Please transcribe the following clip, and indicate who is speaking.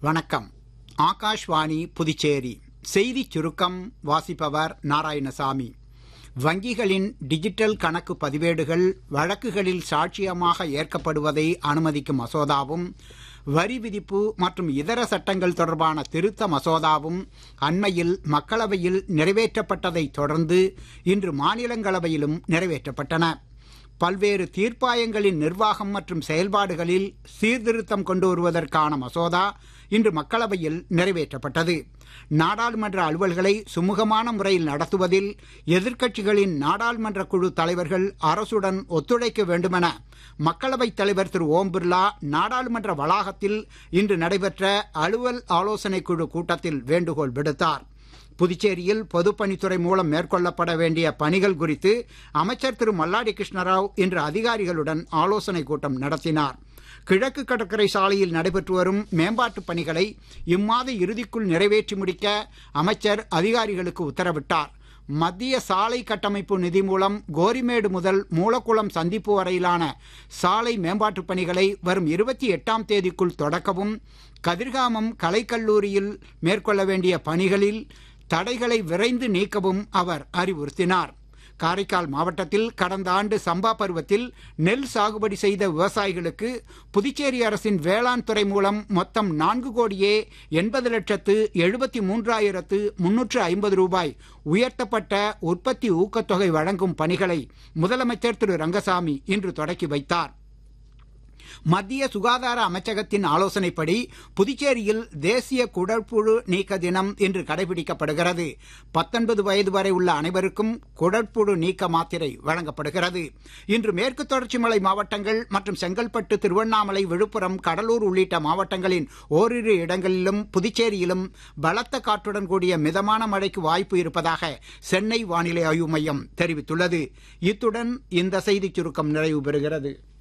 Speaker 1: வணக்கம் ஆகாஷ்வாணி புதுச்சேரி செய்திச் சுருக்கம் வாசிப்பவர் நாராயணசாமி வங்கிகளின் டிஜிட்டல் கணக்கு பதிவேடுகள் வழக்குகளில் சாட்சியமாக ஏற்கப்படுவதை அனுமதிக்கும் மசோதாவும் வரி விதிப்பு மற்றும் இதர சட்டங்கள் தொடர்பான திருத்த மசோதாவும் அண்மையில் மக்களவையில் நிறைவேற்றப்பட்டதைத் தொடர்ந்து இன்று மாநிலங்களவையிலும் நிறைவேற்றப்பட்டன பல்வேறு தீர்ப்பாயங்களின் நிர்வாகம் மற்றும் செயல்பாடுகளில் சீர்திருத்தம் கொண்டு வருவதற்கான மசோதா இன்று மக்களவையில் நிறைவேற்றப்பட்டது நாடாளுமன்ற அலுவல்களை சுமூகமான முறையில் நடத்துவதில் எதிர்க்கட்சிகளின் நாடாளுமன்ற குழு தலைவர்கள் அரசுடன் ஒத்துழைக்க வேண்டுமென மக்களவைத் தலைவர் திரு ஓம் பிர்லா நாடாளுமன்ற வளாகத்தில் இன்று நடைபெற்ற அலுவல் ஆலோசனைக் குழு கூட்டத்தில் வேண்டுகோள் விடுத்தார் புதுச்சேரியில் பொதுப்பணித்துறை மூலம் மேற்கொள்ளப்பட வேண்டிய பணிகள் குறித்து அமைச்சர் திரு மல்லாடி கிருஷ்ணராவ் இன்று அதிகாரிகளுடன் ஆலோசனைக் கூட்டம் நடத்தினார் கிழக்கு கடற்கரை சாலையில் நடைபெற்று வரும் மேம்பாட்டுப் பணிகளை இம்மாத இறுதிக்குள் நிறைவேற்றி முடிக்க அமைச்சர் அதிகாரிகளுக்கு உத்தரவிட்டார் மத்திய சாலை கட்டமைப்பு நிதி மூலம் கோரிமேடு முதல் மூலக்குளம் சந்திப்பு வரையிலான சாலை மேம்பாட்டுப் பணிகளை வரும் இருபத்தி எட்டாம் தேதிக்குள் தொடக்கவும் கதிர்காமம் கலைக்கல்லூரியில் மேற்கொள்ள வேண்டிய பணிகளில் தடைகளை விரைந்து நீக்கவும் அவர் அறிவுறுத்தினார் காரைக்கால் மாவட்டத்தில் கடந்த ஆண்டு சம்பா பருவத்தில் நெல் சாகுபடி செய்த விவசாயிகளுக்கு புதுச்சேரி அரசின் வேளாண் துறை மூலம் மொத்தம் நான்கு கோடியே எண்பது லட்சத்து எழுபத்தி மூன்றாயிரத்து முன்னூற்று ஐம்பது ரூபாய் உயர்த்தப்பட்ட உற்பத்தி ஊக்கத்தொகை வழங்கும் பணிகளை முதலமைச்சர் திரு ரங்கசாமி இன்று தொடக்கி வைத்தார் மத்திய சுகாதார அமைச்சகத்தின் ஆலோசனைப்படி புதுச்சேரியில் தேசிய குடற்புழு நீக்க தினம் இன்று கடைபிடிக்கப்படுகிறது பத்தொன்பது வயது வரை உள்ள அனைவருக்கும் குடற்புழு நீக்க மாத்திரை வழங்கப்படுகிறது இன்று மேற்கு தொடர்ச்சி மலை மாவட்டங்கள் மற்றும் செங்கல்பட்டு திருவண்ணாமலை விழுப்புரம் கடலூர் உள்ளிட்ட மாவட்டங்களின் ஓரிரு இடங்களிலும் புதுச்சேரியிலும் பலத்த காற்றுடன் கூடிய மிதமான மழைக்கு வாய்ப்பு இருப்பதாக சென்னை வானிலை ஆய்வு மையம் தெரிவித்துள்ளது இத்துடன் இந்த செய்திச் சுருக்கம் நிறைவு பெறுகிறது